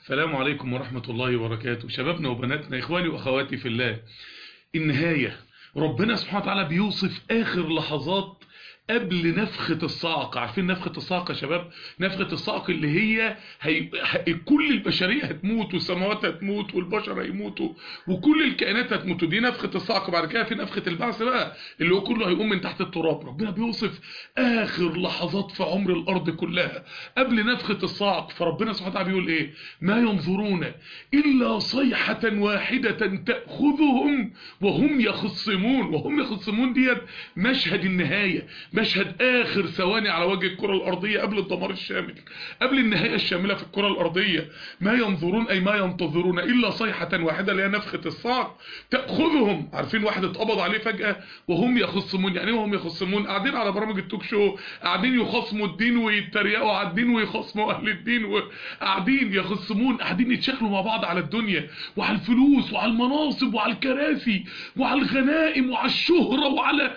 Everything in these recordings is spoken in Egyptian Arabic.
السلام عليكم ورحمة الله وبركاته شبابنا وبناتنا إخواني وأخواتي في الله النهاية ربنا سبحانه وتعالى بيوصف آخر لحظات قبل نفخة الصعق عارفين نفخة الصعق يا شباب نفخة الصعق اللي هي, هي... هي... كل البشرية هتموت والسماوات هتموت والبشر هيموتوا وكل الكائنات هتموت دي نفخة الصعق بعد كده في نفخة البعث بقى اللي هو كله هيقوم من تحت التراب ربنا بيوصف آخر لحظات في عمر الأرض كلها قبل نفخة الصعق فربنا سبحانه وتعالى بيقول إيه ما ينظرون إلا صيحة واحدة تأخذهم وهم يخصمون وهم يخصمون ديت مشهد النهاية مشهد آخر ثواني على وجه الكرة الأرضية قبل الدمار الشامل قبل النهاية الشاملة في الكرة الأرضية ما ينظرون أي ما ينتظرون إلا صيحة واحدة اللي هي نفخة الصعق تأخذهم عارفين واحد اتقبض عليه فجأة وهم يخصمون يعني وهم يخصمون قاعدين على برامج التوك شو قاعدين يخصموا الدين ويتريقوا على الدين ويخصموا أهل الدين وقاعدين يخصمون قاعدين يتشكلوا مع بعض على الدنيا وعلى الفلوس وعلى المناصب وعلى الكراسي وعلى الغنائم وعلى الشهرة وعلى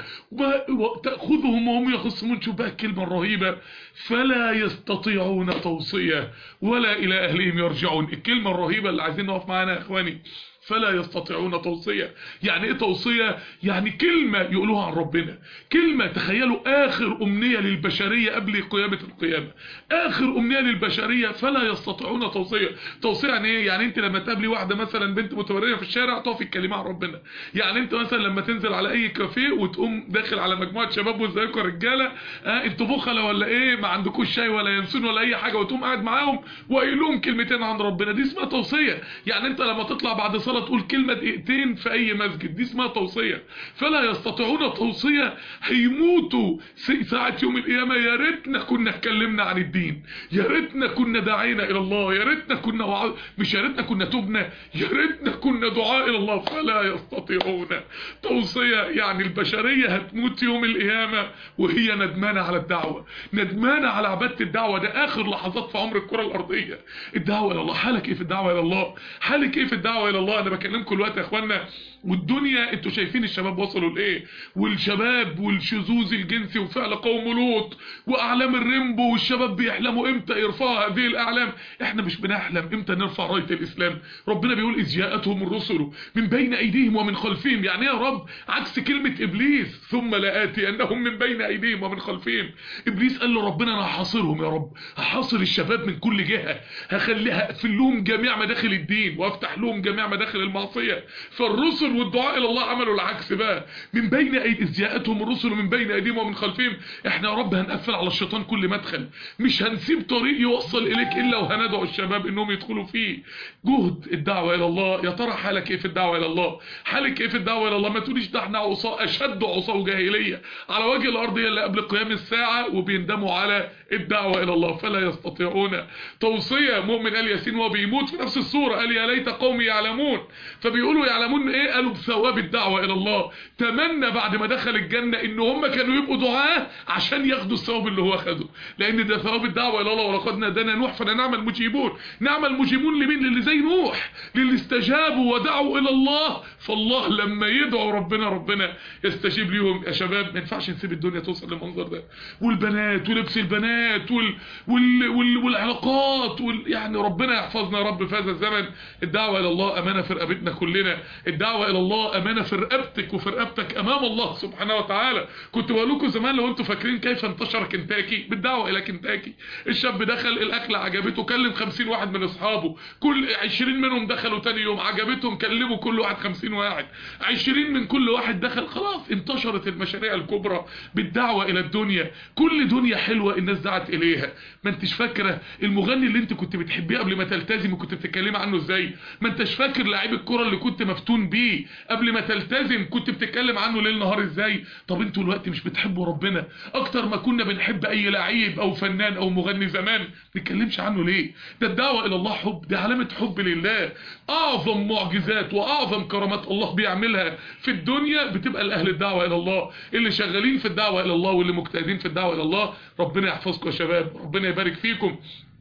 تأخذهم وهم يخصمون شوف بقى الكلمة الرهيبة فلا يستطيعون توصية ولا إلى أهلهم يرجعون الكلمة الرهيبة اللي عايزين نقف معانا يا إخواني فلا يستطيعون توصية يعني ايه توصية يعني كلمة يقولوها عن ربنا كلمة تخيلوا اخر امنية للبشرية قبل قيامة القيامة اخر امنية للبشرية فلا يستطيعون توصية توصية يعني ايه يعني انت لما تقابلي واحدة مثلا بنت متبرية في الشارع تقفي تكلمها عن ربنا يعني انت مثلا لما تنزل على اي كافيه وتقوم داخل على مجموعة شباب وازيكم يا رجالة اه انتوا بخلة ولا ايه ما عندكوش شاي ولا ينسون ولا اي حاجة وتقوم قاعد معاهم وقايل لهم كلمتين عن ربنا دي اسمها توصية يعني انت لما تطلع بعد صلاة تقول كلمة دقيقتين في اي مسجد دي اسمها توصية فلا يستطيعون توصية هيموتوا ساعة يوم القيامة يا ريتنا كنا اتكلمنا عن الدين يا ريتنا كنا داعينا الى الله يا ريتنا كنا وع... مش يا ريتنا كنا تبنا يا ريتنا كنا دعاء الى الله فلا يستطيعون توصية يعني البشرية هتموت يوم القيامة وهي ندمانة على الدعوة ندمانة على عبادة الدعوة ده اخر لحظات في عمر الكرة الارضية الدعوة الى الله حالك ايه في الدعوة الى الله حالك ايه في الدعوة الى الله انا بكلمكم الوقت يا اخوانا والدنيا انتوا شايفين الشباب وصلوا لايه والشباب والشذوذ الجنسي وفعل قوم لوط واعلام الريمبو والشباب بيحلموا امتى يرفعوا هذه الاعلام احنا مش بنحلم امتى نرفع رايه الاسلام ربنا بيقول اذ جاءتهم الرسل من بين ايديهم ومن خلفهم يعني يا رب عكس كلمه ابليس ثم لاتي انهم من بين ايديهم ومن خلفهم ابليس قال له ربنا انا هحاصرهم يا رب هحاصر الشباب من كل جهه هخليها اقفل لهم جميع مداخل الدين وافتح لهم جميع مداخل المعصيه فالرسل والدعاء الى الله عملوا العكس بقى من بين ايدي جاءتهم الرسل من بين ايديهم ومن خلفهم احنا يا رب هنقفل على الشيطان كل مدخل مش هنسيب طريق يوصل اليك الا وهندعو الشباب انهم يدخلوا فيه جهد الدعوه الى الله يا ترى حالك ايه في الدعوه الى الله حالك ايه في الدعوه الى الله ما تقوليش ده احنا عصاه اشد عصاه جاهليه على وجه الارض اللي قبل قيام الساعه وبيندموا على الدعوه الى الله فلا يستطيعون توصيه مؤمن قال ياسين وهو بيموت في نفس السوره قال يا ليت قومي يعلمون فبيقولوا يعلمون ايه قالوا بثواب الدعوة الى الله تمنى بعد ما دخل الجنة ان هم كانوا يبقوا دعاة عشان ياخدوا الثواب اللي هو خده لان ده ثواب الدعوة الى الله ولقد نادانا نوح فنعمل مجيبون نعمل مجيبون لمين للي زي نوح للي استجابوا ودعوا الى الله فالله لما يدعوا ربنا ربنا يستجيب ليهم يا شباب ما ينفعش نسيب الدنيا توصل للمنظر ده والبنات ولبس البنات وال وال وال والعلاقات وال يعني ربنا يحفظنا يا رب في هذا الزمن الدعوة الى الله امانة في رقبتنا كلنا الدعوة الى الله امانة في رقبتك وفي رقبتك امام الله سبحانه وتعالى كنت بقول لكم زمان لو انتوا فاكرين كيف انتشر كنتاكي بالدعوة الى كنتاكي الشاب دخل الاكل عجبته كلم 50 واحد من اصحابه كل 20 منهم دخلوا تاني يوم عجبتهم كلموا كل واحد 50 واحد 20 من كل واحد دخل خلاص انتشرت المشاريع الكبرى بالدعوة الى الدنيا كل دنيا حلوة الناس دعت اليها ما انتش فاكرة المغني اللي انت كنت بتحبيه قبل ما تلتزم وكنت بتتكلمي عنه ازاي ما انتش فاكر لعيب الكرة اللي كنت مفتون بيه قبل ما تلتزم كنت بتتكلم عنه ليل نهار ازاي طب انتوا الوقت مش بتحبوا ربنا اكتر ما كنا بنحب اي لعيب او فنان او مغني زمان ما نتكلمش عنه ليه ده الدعوة الى الله حب ده علامة حب لله اعظم معجزات واعظم كرامات الله بيعملها في الدنيا بتبقى لاهل الدعوة الى الله اللي شغالين في الدعوة الى الله واللي مجتهدين في الدعوة الى الله ربنا يحفظكم يا شباب ربنا يبارك فيكم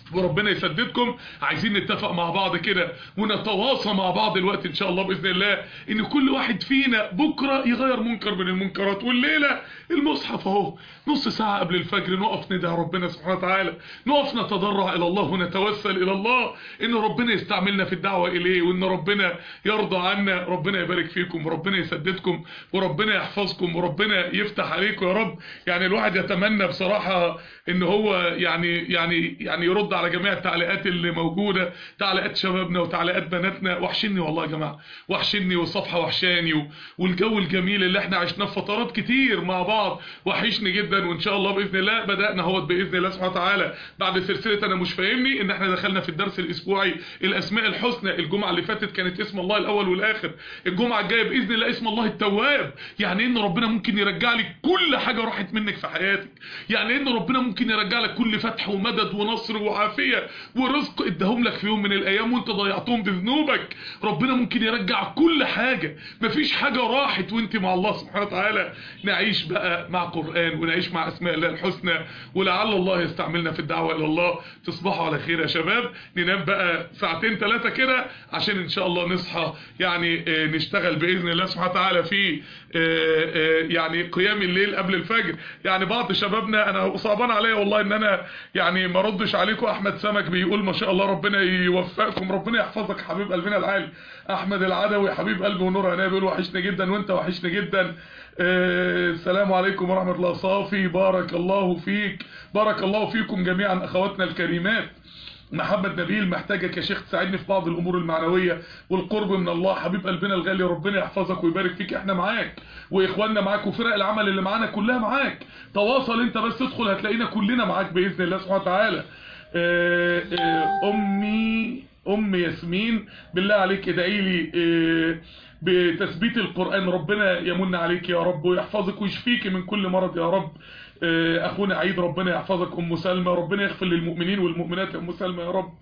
وربنا يسددكم عايزين نتفق مع بعض كده ونتواصى مع بعض الوقت ان شاء الله باذن الله ان كل واحد فينا بكره يغير منكر من المنكرات والليله المصحف اهو نص ساعه قبل الفجر نقف ندعي ربنا سبحانه وتعالى نقف نتضرع الى الله ونتوسل الى الله ان ربنا يستعملنا في الدعوه اليه وان ربنا يرضى عنا ربنا يبارك فيكم وربنا يسددكم وربنا يحفظكم وربنا يفتح عليكم يا رب يعني الواحد يتمنى بصراحه ان هو يعني يعني يعني يرد على جميع التعليقات اللي موجودة تعليقات شبابنا وتعليقات بناتنا وحشني والله يا جماعة وحشني والصفحة وحشاني والجو الجميل اللي احنا عشناه في فترات كتير مع بعض وحشني جدا وان شاء الله بإذن الله بدأنا اهوت بإذن الله سبحانه وتعالى بعد سلسلة انا مش فاهمني ان احنا دخلنا في الدرس الاسبوعي الاسماء الحسنى الجمعة اللي فاتت كانت اسم الله الاول والاخر الجمعة الجاية بإذن الله اسم الله التواب يعني ان ربنا ممكن يرجع لك كل حاجة راحت منك في حياتك يعني ان ربنا ممكن يرجع لك كل فتح ومدد ونصر وعافية ورزق اداهم لك في يوم من الايام وانت ضيعتهم بذنوبك ربنا ممكن يرجع كل حاجة مفيش حاجة راحت وانت مع الله سبحانه وتعالى نعيش بقى مع قرآن ونعيش مع اسماء الله الحسنى ولعل الله يستعملنا في الدعوة الى الله تصبحوا على خير يا شباب ننام بقى ساعتين ثلاثة كده عشان ان شاء الله نصحى يعني اه نشتغل باذن الله سبحانه وتعالى في اه اه يعني قيام الليل قبل الفجر يعني بعض شبابنا انا صعبان عليا والله ان انا يعني ما ردش عليكم احمد سمك بيقول ما شاء الله ربنا يوفقكم ربنا يحفظك حبيب قلبنا العالي احمد العدوي حبيب قلبي ونور عينيه بيقول وحشني جدا وانت وحشني جدا آه السلام عليكم ورحمة الله صافي بارك الله فيك بارك الله فيكم جميعا اخواتنا الكريمات محمد نبيل محتاجك يا شيخ تساعدني في بعض الامور المعنوية والقرب من الله حبيب قلبنا الغالي ربنا يحفظك ويبارك فيك احنا معاك واخواننا معاك وفرق العمل اللي معانا كلها معاك تواصل انت بس ادخل هتلاقينا كلنا معاك باذن الله سبحانه وتعالى آه آه امي ام ياسمين بالله عليك ادعي لي بتثبيت القرآن ربنا يمن عليك يا رب ويحفظك ويشفيك من كل مرض يا رب اخونا عيد ربنا يحفظك ام سلمى ربنا يغفر للمؤمنين والمؤمنات يا ام سلمى يا رب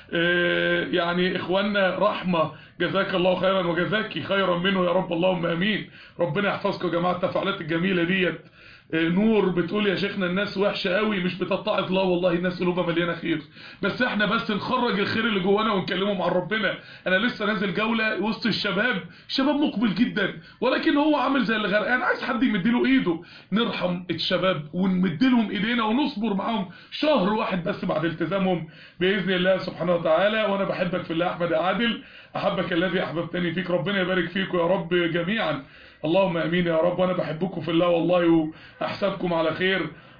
يعني اخواننا رحمة جزاك الله خيرا وجزاكي خيرا منه يا رب اللهم امين ربنا يحفظكم يا جماعة التفاعلات الجميلة ديت نور بتقول يا شيخنا الناس وحشة قوي مش بتتعظ لا والله الناس قلوبها مليانة خير بس احنا بس نخرج الخير اللي جوانا ونكلمهم عن ربنا انا لسه نازل جولة وسط الشباب شباب مقبل جدا ولكن هو عامل زي اللي غرقان عايز حد يمديله ايده نرحم الشباب ونمدلهم ايدينا ونصبر معاهم شهر واحد بس بعد التزامهم باذن الله سبحانه وتعالى وانا بحبك في الله احمد عادل احبك الذي احببتني فيك ربنا يبارك فيكم يا رب جميعا اللهم امين يا رب وانا بحبكم في الله والله واحسبكم على خير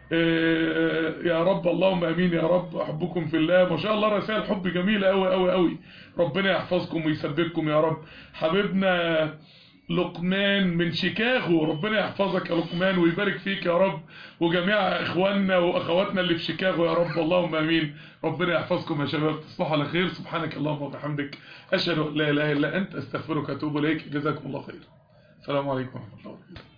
يا رب اللهم امين يا رب احبكم في الله ما شاء الله رسائل حب جميله قوي قوي قوي ربنا يحفظكم ويثبتكم يا رب حبيبنا لقمان من شيكاغو ربنا يحفظك يا لقمان ويبارك فيك يا رب وجميع اخواننا واخواتنا اللي في شيكاغو يا رب اللهم امين ربنا يحفظكم يا شباب تصبحوا على خير سبحانك اللهم وبحمدك اشهد ان لا اله الا انت استغفرك واتوب اليك جزاكم الله خير السلام عليكم ورحمه الله وبركاته